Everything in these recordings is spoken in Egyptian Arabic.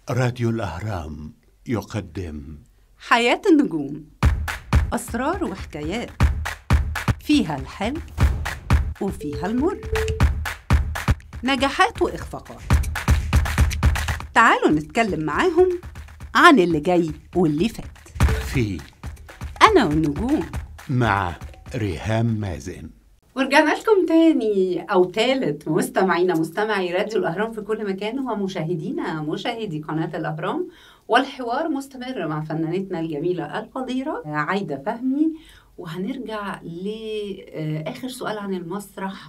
راديو الأهرام يقدم حياة النجوم أسرار وحكايات فيها الحلو وفيها المر نجاحات وإخفاقات تعالوا نتكلم معاهم عن اللي جاي واللي فات في أنا والنجوم مع ريهام مازن ورجعنا لكم تاني أو تالت مستمعينا مستمعي راديو الأهرام في كل مكان ومشاهدينا مشاهدي قناة الأهرام والحوار مستمر مع فنانتنا الجميلة القديرة عايدة فهمي وهنرجع لآخر سؤال عن المسرح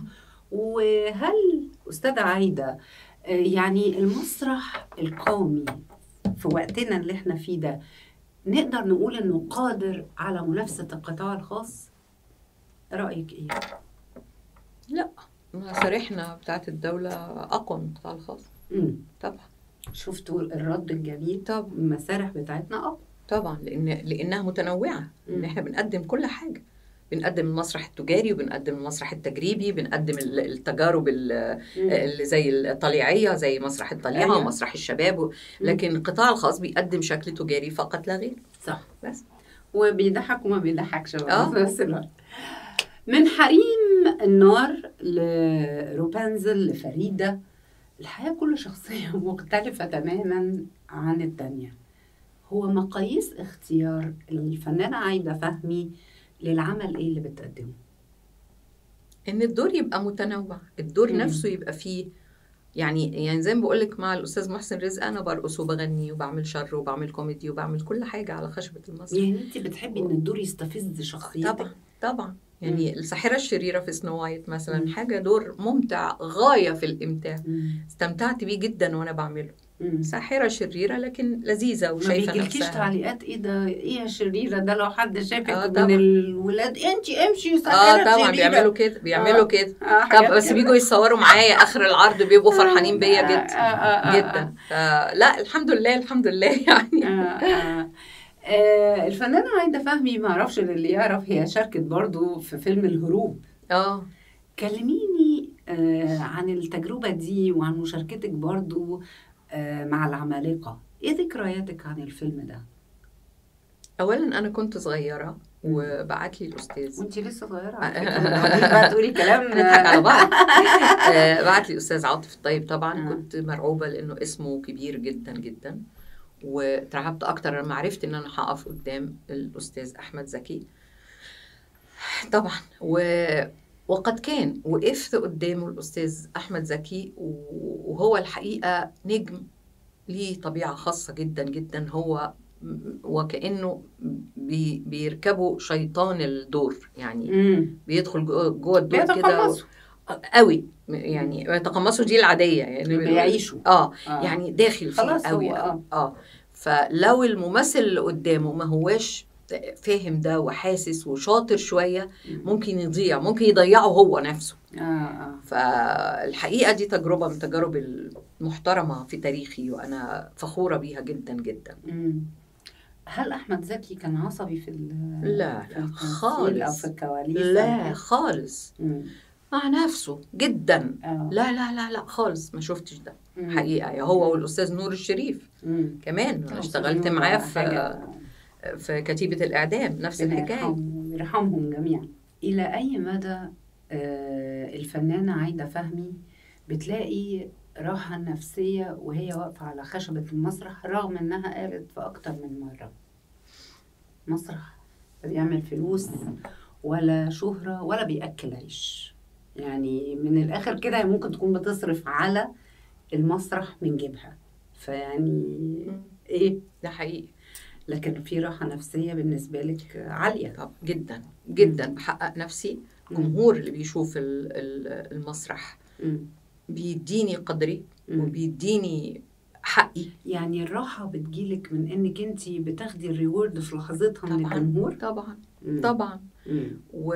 وهل أستاذة عايدة يعني المسرح القومي في وقتنا اللي احنا فيه ده نقدر نقول انه قادر على منافسة القطاع الخاص رأيك ايه؟ لا مصاريحنا بتاعت الدولة أقوى من القطاع الخاص مم. طبعا شفتوا الرد الجميل طب المسارح بتاعتنا اه طبعا لأن لأنها متنوعة إن مم. إحنا بنقدم كل حاجة بنقدم المسرح التجاري وبنقدم المسرح التجريبي بنقدم ال- التجارب ال- اللي زي الطليعية زي مسرح الطليعة أيوة. ومسرح الشباب و- لكن القطاع الخاص بيقدم شكل تجاري فقط لا غير صح بس وبيضحك وما بيضحكش بقى آه. في نفس الوقت من حريم النار لروبانزل لفريدة الحياة كل شخصية مختلفة تماما عن التانية هو مقاييس اختيار الفنانة عايدة فهمي للعمل ايه اللي بتقدمه ان الدور يبقى متنوع الدور مم. نفسه يبقى فيه يعني يعني زي ما بقول لك مع الاستاذ محسن رزق انا برقص وبغني وبعمل شر وبعمل كوميدي وبعمل كل حاجه على خشبه المسرح يعني انت بتحبي ان الدور يستفز شخصيتك طبعا طبعا يعني الساحره الشريره في سنو وايت مثلا مم. حاجه دور ممتع غايه في الامتاع مم. استمتعت بيه جدا وانا بعمله مم. ساحره شريره لكن لذيذه ما وشايفه بيجيلكيش نفسها تعليقات ايه ده ايه يا شريره ده لو حد شافك آه من طبعا. الولاد انت امشي اه سكرة طبعا شريرة. بيعملوا كده بيعملوا آه. كده آه طب حاجات بس كده. بيجوا يتصوروا معايا اخر العرض بيبقوا فرحانين بيا آه، جدا آه، آه، آه، جدا فلا الحمد لله الحمد لله يعني آه، آه. آه، الفنانة عايدة فهمي ما اعرفش اللي يعرف هي شاركت برضو في فيلم الهروب اه كلميني آه، عن التجربة دي وعن مشاركتك برضو آه، مع العمالقة ايه ذكرياتك عن الفيلم ده اولا انا كنت صغيره وبعت لي الاستاذ وانت لسه صغيرة على فكرة بقى تقولي كلام نضحك على بعض آه، بعت لي الاستاذ عاطف الطيب طبعا آه. كنت مرعوبه لانه اسمه كبير جدا جدا واترعبت اكتر لما عرفت ان انا هقف قدام الاستاذ احمد زكي طبعا و وقد كان وقفت قدامه الاستاذ احمد زكي و- وهو الحقيقه نجم ليه طبيعه خاصه جدا جدا هو م- وكانه بي بيركبوا شيطان الدور يعني مم. بيدخل جوه جوه الدور كده و- بيتقمصوا قوي يعني يتقمصوا دي العاديه يعني بيعيشوا. اه آه. يعني داخل فيه خلاص قوي هو اه اه فلو الممثل اللي قدامه ما هواش فاهم ده وحاسس وشاطر شويه ممكن يضيع ممكن يضيعه هو نفسه اه اه فالحقيقه دي تجربه من التجارب المحترمه في تاريخي وانا فخوره بيها جدا جدا مم. هل احمد زكي كان عصبي في ال- لا، في لا، التمثيل خالص. او في الكواليس أو لا كده؟ خالص مم. مع نفسه جدا آه. لا لا لا لا خالص ما شفتش ده مم. حقيقه يا هو والاستاذ نور الشريف مم. كمان آه، انا اشتغلت أستاذ معاه نور في حاجة في كتيبه الاعدام نفس ربنا الحكايه يرحمهم- يرحمهم جميعا الى اي مدى آه، الفنانه عايده فهمي بتلاقي راحه نفسيه وهي واقفه على خشبه المسرح رغم انها قالت في اكتر من مره مسرح لا بيعمل فلوس ولا شهره ولا بياكل عيش يعني من الاخر كده هي ممكن تكون بتصرف على المسرح من جيبها فيعني ايه ده حقيقي لكن في راحه نفسيه بالنسبه لك عاليه طب جدا جدا بحقق نفسي الجمهور اللي بيشوف ال- ال- المسرح مم. بيديني قدري مم. وبيديني حقي يعني الراحة بتجيلك من انك انت بتاخدي الريورد في لحظتها من طبعا الجمهور طبعا مم. طبعا مم. و...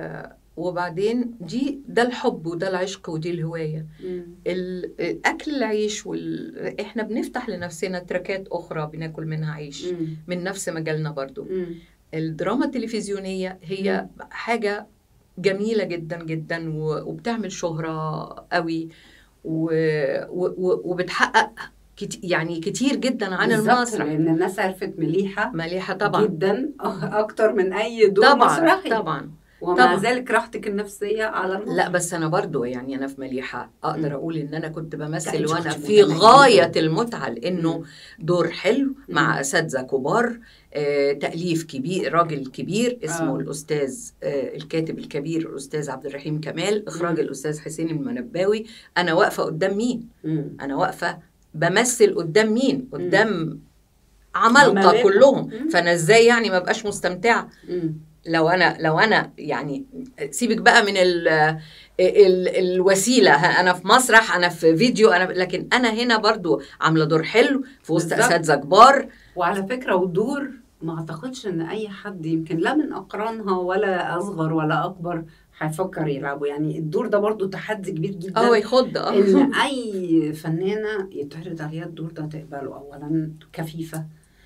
وبعدين دي ده الحب وده العشق ودي الهوايه مم. ال- اكل العيش وال... احنا بنفتح لنفسنا تراكات اخرى بناكل منها عيش مم. من نفس مجالنا برضو مم. الدراما التلفزيونيه هي حاجه جميله جدا جدا و- وبتعمل شهره قوي و... و... و- وبتحقق كت... يعني كتير جدا عن بالظبط، المسرح لان الناس عرفت مليحه مليحه طبعا جدا اكتر من اي دور طبعا مسرحي طبعا ومع طبعا. ذلك راحتك النفسيه على المسرح لا بس انا برضو يعني انا في مليحه اقدر مم. اقول ان انا كنت بمثل أنت وانا كنت في متميزة. غايه المتعه لانه مم. دور حلو مع مم. اساتذه كبار آه، تاليف كبير راجل كبير اسمه آه. الاستاذ آه، الكاتب الكبير الاستاذ عبد الرحيم كمال اخراج مم. الاستاذ حسين المنباوي انا واقفه قدام مين مم. انا واقفه بمثل قدام مين قدام عمالقه عمالقة. كلهم مم. فانا ازاي يعني ما بقاش مستمتعه مم. لو انا لو انا يعني سيبك بقى من ال ال الوسيله ها، انا في مسرح انا في فيديو انا لكن انا هنا برضو عامله دور حلو في وسط بالظبط. اساتذه كبار وعلى فكره ودور ما اعتقدش ان اي حد يمكن لا من اقرانها ولا اصغر ولا اكبر هيفكر يلعبه يعني الدور ده برضو تحدي كبير جدا اه يخض اه ان اي فنانه يتعرض عليها الدور ده تقبله اولا كفيفه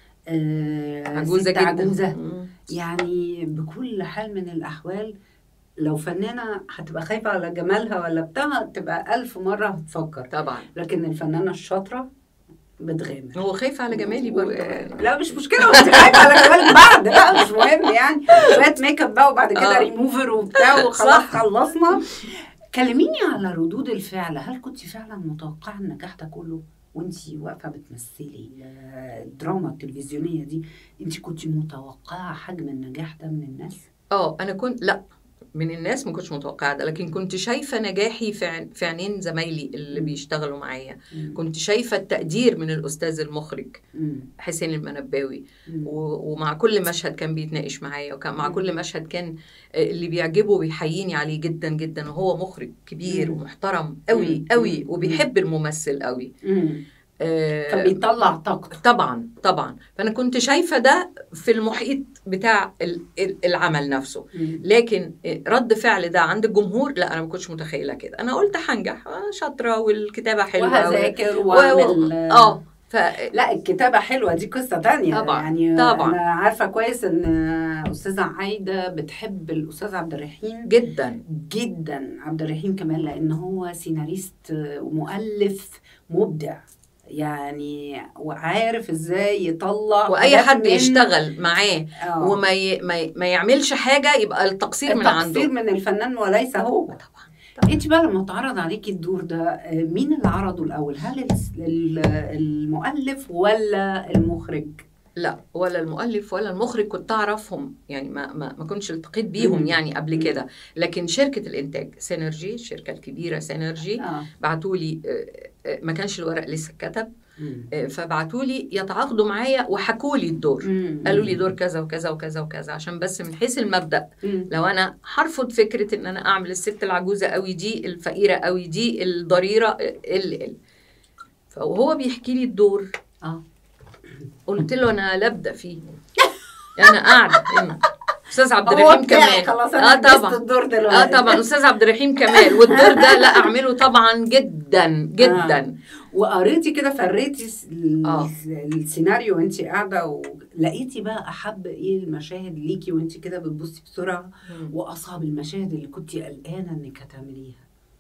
آه عجوزه ست جدا عجوزه مم. يعني بكل حال من الأحوال لو فنانة هتبقى خايفة على جمالها ولا بتاع تبقى ألف مرة هتفكر طبعا لكن الفنانة الشاطرة بتغامر هو خايف على جمالي برضو و- لا مش مشكلة وانت خايفة على جمالك بعد بقى مش مهم يعني شوية ميك اب بقى وبعد كده آه. ريموفر وبتاع وخلاص صح. خلصنا كلميني على ردود الفعل هل كنت فعلا متوقعة النجاح ده كله وانت واقفة بتمثلي الدراما التلفزيونية دي انت كنت متوقعة حجم النجاح ده من الناس؟ اه انا كنت لا من الناس ما كنتش متوقعه ده لكن كنت شايفه نجاحي في عن- في عينين زمايلي اللي مم. بيشتغلوا معايا مم. كنت شايفه التقدير من الاستاذ المخرج مم. حسين المنباوي مم. و- ومع كل مشهد كان بيتناقش معايا وكان مع مم. كل مشهد كان آه، اللي بيعجبه بيحييني عليه جدا جدا وهو مخرج كبير مم. ومحترم قوي مم. قوي مم. وبيحب الممثل قوي مم. آه، فبيطلع طاقته طبعا طبعا فانا كنت شايفه ده في المحيط بتاع ال- ال- العمل نفسه مم. لكن رد فعل ده عند الجمهور لا انا ما كنتش متخيله كده انا قلت هنجح أنا شاطره والكتابه حلوه وهذاكر و- واعمل اه ف لا الكتابة حلوة دي قصة تانية طبعا، يعني طبعا. أنا عارفة كويس إن أستاذة عايدة بتحب الأستاذ عبد الرحيم جدا جدا عبد الرحيم كمان لأن هو سيناريست ومؤلف مبدع يعني وعارف ازاي يطلع واي حاجات حد من- يشتغل معاه آه. وما ي... ما, ي... ما يعملش حاجه يبقى التقصير من التقصير عنده من الفنان وليس هو طبعا انت بقى لما اتعرض عليكي الدور ده آه، مين اللي عرضه الاول هل الس- ال- المؤلف ولا المخرج لا ولا المؤلف ولا المخرج كنت اعرفهم يعني ما ما, ما كنتش التقيت بيهم مم. يعني قبل مم. كده لكن شركه الانتاج سينرجي الشركه الكبيره سينرجي اه بعتوا لي ما كانش الورق لسه اتكتب مم. آه، فبعتوا لي يتعاقدوا معايا وحكوا لي الدور مم. قالوا لي دور كذا وكذا وكذا وكذا عشان بس من حيث المبدا مم. لو انا هرفض فكره ان انا اعمل الست العجوزه قوي دي الفقيره قوي دي الضريره ال ال فهو بيحكي لي الدور اه قلت له انا لا ابدا فيه انا قاعده هنا استاذ عبد هو الرحيم بتاعي كمال خلاص انا اه لبست طبعا الدور اه دلوقتي طبعا استاذ عبد الرحيم كمال والدور ده لا اعمله طبعا جدا جدا وقريتي كده فريتي س- ال- آه. السيناريو وانت قاعده ولقيتي بقى احب ايه المشاهد ليكي وانت كده بتبصي بسرعه واصعب المشاهد اللي كنت قلقانه انك هتعمليها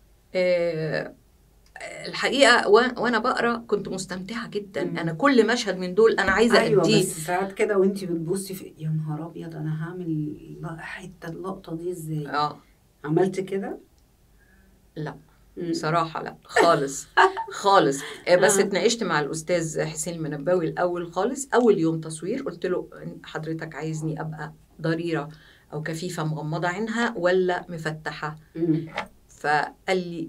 آه، الحقيقه وأ- وانا بقرا كنت مستمتعه جدا مم. انا كل مشهد من دول انا عايزه ايوه اديه بس ساعات كده وانت بتبصي في يا نهار ابيض انا هعمل لا- حته اللقطه دي ازاي اه عملت كده لا مم. بصراحه لا خالص خالص آه، بس آه. اتناقشت مع الاستاذ حسين المنباوي الاول خالص اول يوم تصوير قلت له حضرتك عايزني ابقى ضريره او كفيفه مغمضه عينها ولا مفتحه مم. فقال لي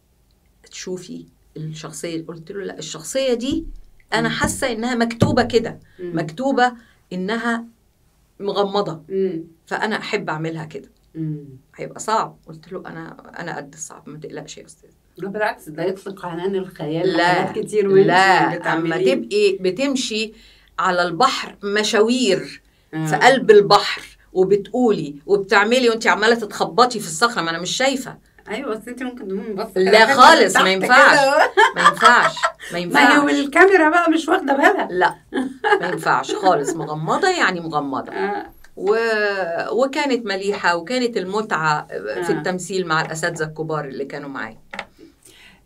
تشوفي الشخصيه قلت له لا الشخصيه دي انا مم. حاسه انها مكتوبه كده مم. مكتوبه انها مغمضه مم. فانا احب اعملها كده مم. هيبقى صعب قلت له انا انا قد الصعب ما تقلقش يا استاذ لا بالعكس ده يطلق عنان الخيال لا حاجات كتير وانت لا اما بتعمليه. تبقي بتمشي على البحر مشاوير آه. في قلب البحر وبتقولي وبتعملي وانت عماله تتخبطي في الصخره ما انا مش شايفه ايوه بس انت ممكن تقومي بص لا خالص، ما ينفعش. ما ينفعش ما ما هي ينفعش والكاميرا بقى مش واخده بالها لا ما ينفعش خالص مغمضه يعني مغمضه آه. و... وكانت مليحه وكانت المتعه في آه. التمثيل مع الاساتذه الكبار اللي كانوا معايا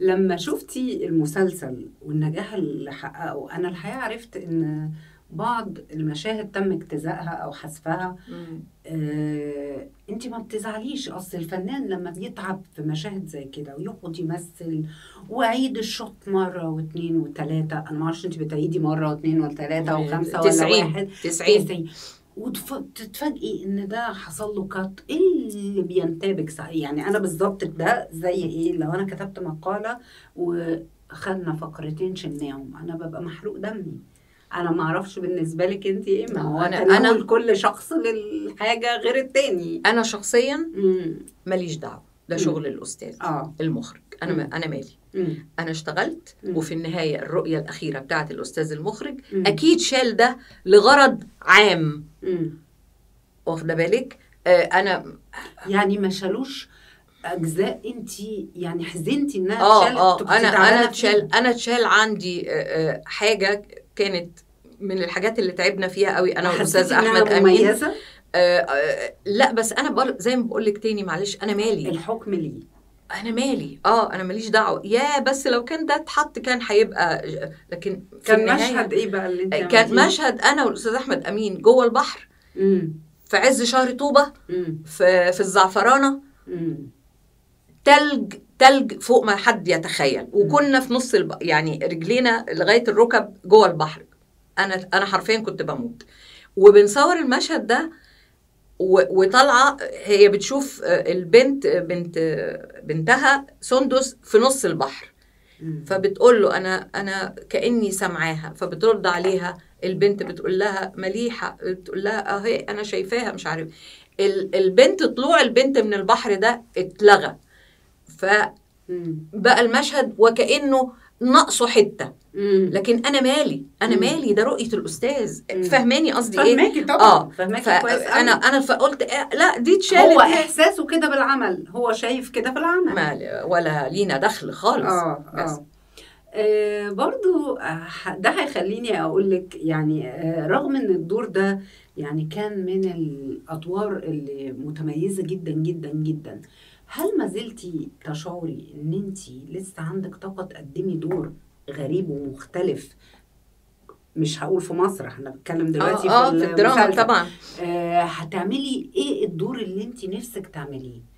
لما شفتي المسلسل والنجاح اللي حققه انا الحقيقه عرفت ان بعض المشاهد تم اجتزائها او حذفها مم. آه، انت ما بتزعليش اصل الفنان لما بيتعب في مشاهد زي كده ويقعد يمثل وعيد الشوط مره واثنين وثلاثه انا ما اعرفش انت بتعيدي مره واثنين وثلاثه وخمسه ولا تسعين. واحد تسعين تسعين وتتفاجئي ان ده حصل له كات ايه اللي بينتابك سا- يعني انا بالظبط ده زي ايه لو انا كتبت مقاله وخدنا فقرتين شلناهم انا ببقى محروق دمي انا ما اعرفش بالنسبه لك انت ايه ما هو أنا- انا أنا- انا كل شخص للحاجه غير التاني انا شخصيا امم ماليش دعوه ده مم. شغل الاستاذ اه المخرج انا ما مم. انا مالي مم. انا اشتغلت مم. وفي النهايه الرؤيه الاخيره بتاعت الاستاذ المخرج مم. اكيد شال ده لغرض عام مم. واخده بالك آه انا يعني ما شالوش اجزاء انت يعني حزنتي انها اه اتشالت اه كنت انا تعبانة انا فيها. اتشال انا اتشال عندي آه، آه، حاجه كانت من الحاجات اللي تعبنا فيها قوي انا والاستاذ حسيتي إنها احمد امين مميزه آه، آه، لا بس انا بر... زي ما بقول لك تاني معلش انا مالي الحكم ليه انا مالي اه انا ماليش دعوه يا بس لو كان ده اتحط كان هيبقى لكن في كان النهاية- مشهد ايه بقى اللي انت كان عملتيه؟ مشهد انا والاستاذ احمد امين جوه البحر مم. في عز شهر طوبه مم. في في الزعفرانه مم. تلج تلج فوق ما حد يتخيل وكنا في نص الب... يعني رجلينا لغايه الركب جوه البحر انا انا حرفيا كنت بموت وبنصور المشهد ده و- وطالعه هي بتشوف آه، البنت بنت بنتها سندس في نص البحر مم. فبتقول له انا انا كاني سامعاها فبترد عليها البنت بتقول لها مليحه بتقول لها اهي انا شايفاها مش عارف ال- البنت طلوع البنت من البحر ده اتلغى فبقى مم. المشهد وكانه ناقصه حته مم. لكن انا مالي انا مم. مالي ده رؤيه الاستاذ مم. فهماني قصدي ايه فهماكي طبعا اه فهماكي كويس فانا أوي. انا فقلت إيه لا دي اتشالت هو دي. احساسه كده بالعمل هو شايف كده في العمل ما ولا لينا دخل خالص اه بس. اه آه، برضو آه، ده هيخليني اقول لك يعني آه، رغم ان الدور ده يعني كان من الادوار اللي متميزه جدا جدا جدا هل ما زلتي تشعري ان انت لسه عندك طاقه تقدمي دور غريب ومختلف مش هقول في مصر احنا بنتكلم دلوقتي اه, آه في, في الدراما المسلسل. طبعا آه هتعملي ايه الدور اللي انت نفسك تعمليه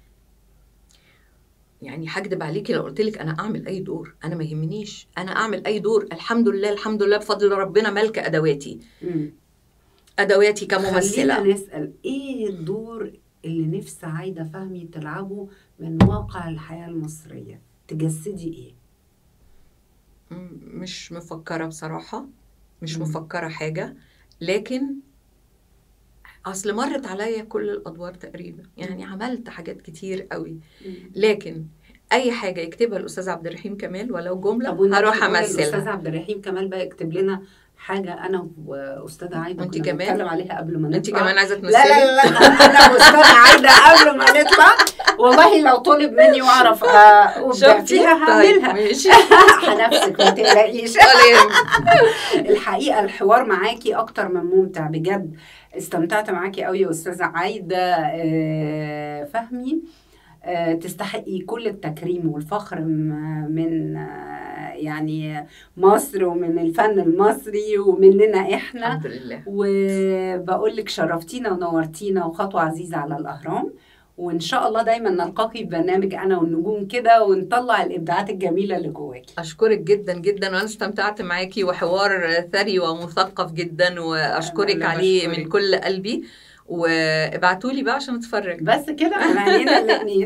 يعني هكدب عليكي لو قلت لك انا اعمل اي دور انا ما يهمنيش انا اعمل اي دور الحمد لله الحمد لله بفضل ربنا مالكه ادواتي مم. ادواتي خلينا كممثله نسأل ايه الدور اللي نفس عايدة فهمي تلعبه من واقع الحياة المصرية تجسدي ايه م- مش مفكره بصراحه مش مم. مفكره حاجه لكن اصل مرت عليا كل الادوار تقريبا يعني عملت حاجات كتير قوي لكن اي حاجه يكتبها الاستاذ عبد الرحيم كمال ولو جمله طب والنبي هروح نقول الاستاذ امثلها عبد الرحيم كمال بقى يكتب لنا حاجة أنا وأستاذة عايدة وأنت كنا كمان؟ بنتكلم عليها قبل ما نطلع انت كمان عايزه لا تمثلي لا لا أنا وأستاذة عايدة قبل ما نطلع والله لو طلب مني وأعرف آه، أبدع شفتي فيها هعملها طيب ماشي هنفسك ما تقلقيش ولا يهمك. الحقيقه الحوار معاكي اكتر من ممتع بجد استمتعت معاكي قوي يا استاذه عايده آه، فهمي آه، تستحقي كل التكريم والفخر م- من آه، يعني مصر ومن الفن المصري ومننا احنا الحمد لله وبقول لك شرفتينا ونورتينا وخطوه عزيزه على الاهرام وان شاء الله دايما نلقاكي في برنامج انا والنجوم كده ونطلع الابداعات الجميله اللي جواكي اشكرك جدا جدا وانا استمتعت معاكي وحوار ثري ومثقف جدا واشكرك أنا عليه بشكرك. من كل قلبي وابعتوا لي بقى عشان اتفرج بس كده من عينينا الاثنين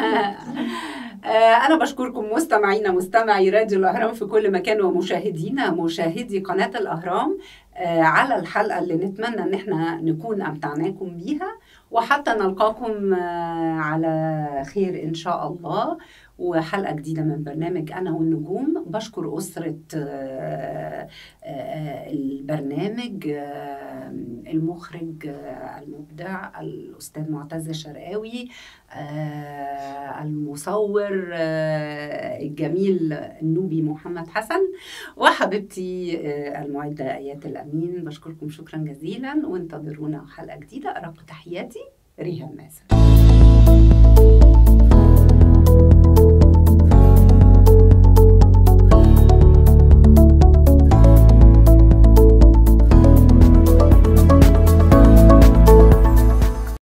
أنا بشكركم مستمعينا مستمعي راديو الأهرام في كل مكان ومشاهدينا مشاهدي قناة الأهرام آه، على الحلقة اللي نتمنى إن احنا نكون أمتعناكم بيها وحتى نلقاكم آه، على خير إن شاء الله وحلقة جديدة من برنامج أنا والنجوم بشكر أسرة آه، آه، البرنامج آه، المخرج آه، المبدع الأستاذ معتز الشرقاوي آه، المصور آه، الجميل النوبي محمد حسن وحبيبتي آه، المعدة آيات الأمين بشكركم شكرا جزيلا وانتظرونا حلقة جديدة أرق تحياتي ريهام مازن